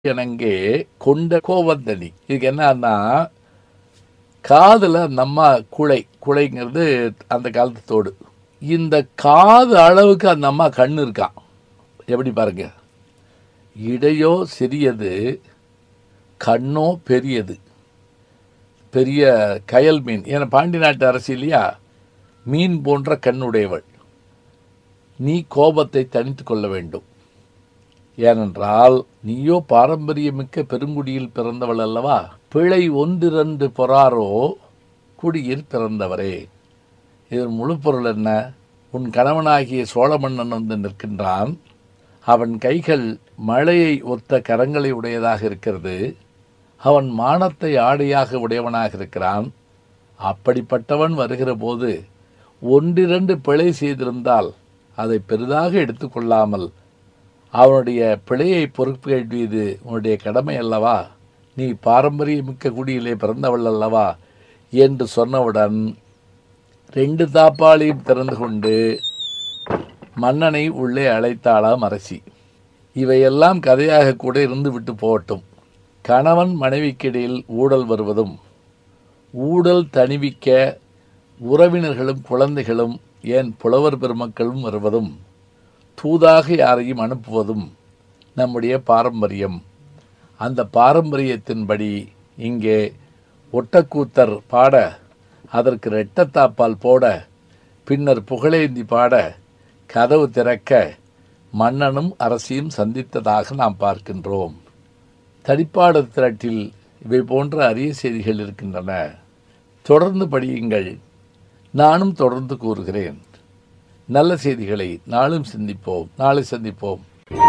எனங்கே கொண்ட கோவந்தனி இதுக்கு என்னன்னா காதுல நம்ம குழை குழைங்கிறது அந்த காலத்து தோடு இந்த காது அளவுக்கு அந்த அம்மா கண்ணு இருக்கான் எப்படி பாருங்க இடையோ சிறியது கண்ணோ பெரியது பெரிய கயல் மீன் ஏன்னா பாண்டி நாட்டு அரசி இல்லையா மீன் போன்ற கண்ணுடையவள் நீ கோபத்தை தணித்து கொள்ள வேண்டும் ஏனென்றால் நீயோ பாரம்பரியமிக்க பெருங்குடியில் பிறந்தவள் அல்லவா பிழை ஒன்றிரண்டு பொறாரோ குடியில் பிறந்தவரே இதன் முழு பொருள் என்ன உன் கணவனாகிய சோழ மன்னன் வந்து நிற்கின்றான் அவன் கைகள் மழையை ஒத்த கரங்களை உடையதாக இருக்கிறது அவன் மானத்தை ஆடையாக உடையவனாக இருக்கிறான் அப்படிப்பட்டவன் வருகிற போது ஒன்றிரண்டு பிழை செய்திருந்தால் அதை பெரிதாக எடுத்துக்கொள்ளாமல் அவனுடைய பிழையை பொறுப்பேற்றியது உன்னுடைய கடமை அல்லவா நீ பாரம்பரியமிக்க குடியிலே பிறந்தவள் அல்லவா என்று சொன்னவுடன் ரெண்டு தாப்பாளையும் திறந்து கொண்டு மன்னனை உள்ளே அழைத்தாளாம் அரசி இவையெல்லாம் கதையாக கூட இருந்து விட்டு போகட்டும் கணவன் மனைவிக்கிடையில் ஊடல் வருவதும் ஊடல் தணிவிக்க உறவினர்களும் குழந்தைகளும் ஏன் புலவர் பெருமக்களும் வருவதும் தூதாக யாரையும் அனுப்புவதும் நம்முடைய பாரம்பரியம் அந்த பாரம்பரியத்தின்படி இங்கே ஒட்டக்கூத்தர் பாட அதற்கு ரெட்டத்தாப்பால் போட பின்னர் புகழேந்தி பாட கதவு திறக்க மன்னனும் அரசியும் சந்தித்ததாக நாம் பார்க்கின்றோம் தடிப்பாடு திரட்டில் இவை போன்ற அரிய செய்திகள் இருக்கின்றன தொடர்ந்து படியுங்கள் நானும் தொடர்ந்து கூறுகிறேன் நல்ல செய்திகளை நாளும் சிந்திப்போம் நாளை சந்திப்போம்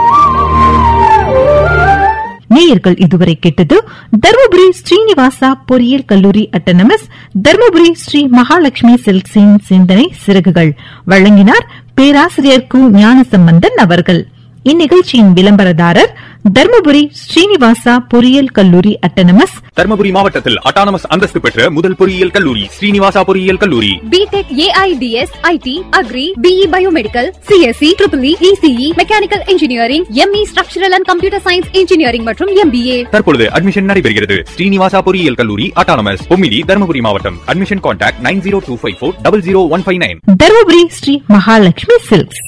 நேயர்கள் இதுவரை கேட்டது தருமபுரி ஸ்ரீனிவாசா பொறியியல் கல்லூரி அட்டனமஸ் தருமபுரி ஸ்ரீ மகாலட்சுமி சில்க்ஸின் சிந்தனை சிறகுகள் வழங்கினார் பேராசிரியர் கு ஞானசம்பந்தன் அவர்கள் இந்நிகழ்ச்சியின் விளம்பரதாரர் தருமபுரி ஸ்ரீனிவாசா பொறியியல் கல்லூரி அட்டனமஸ் தர்மபுரி மாவட்டத்தில் அட்டானமஸ் அந்தஸ்து பெற்ற முதல் பொறியியல் கல்லூரி ஸ்ரீனிவாசா பொறியியல் கல்லூரி BTech AIDS IT agri BE biomedical CSC triple ECE mechanical engineering ME structural and computer science engineering மற்றும் எம்பிஏ தற்பொழுது அட்மிஷன் நடைபெறுகிறது ஸ்ரீனிவாசா பொறியியல் கல்லூரி அட்டானமஸ் பொம்மிடி தர்மபுரி மாவட்டம் admission contact nine zero two five four double zero one five nine Dharmapuri Sri Mahalakshmi silks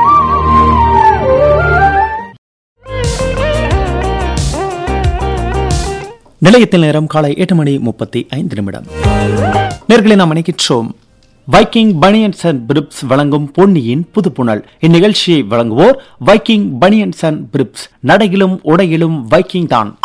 நிலையத்தில் நேரம் காலை எட்டு மணி முப்பத்தி ஐந்து நிமிடம் நேர்களை நாம் இணைக்கின்றோம் வைக்கிங் பனியன்ஸ் அண்ட் பிரிப்ஸ் வழங்கும் பொன்னியின் புதுப்புணல் இந்நிகழ்ச்சியை வழங்குவோர் வைக்கிங் பனியன்ஸ் அண்ட் பிரிப்ஸ் நடையிலும் உடையிலும் வைக்கிங் தான்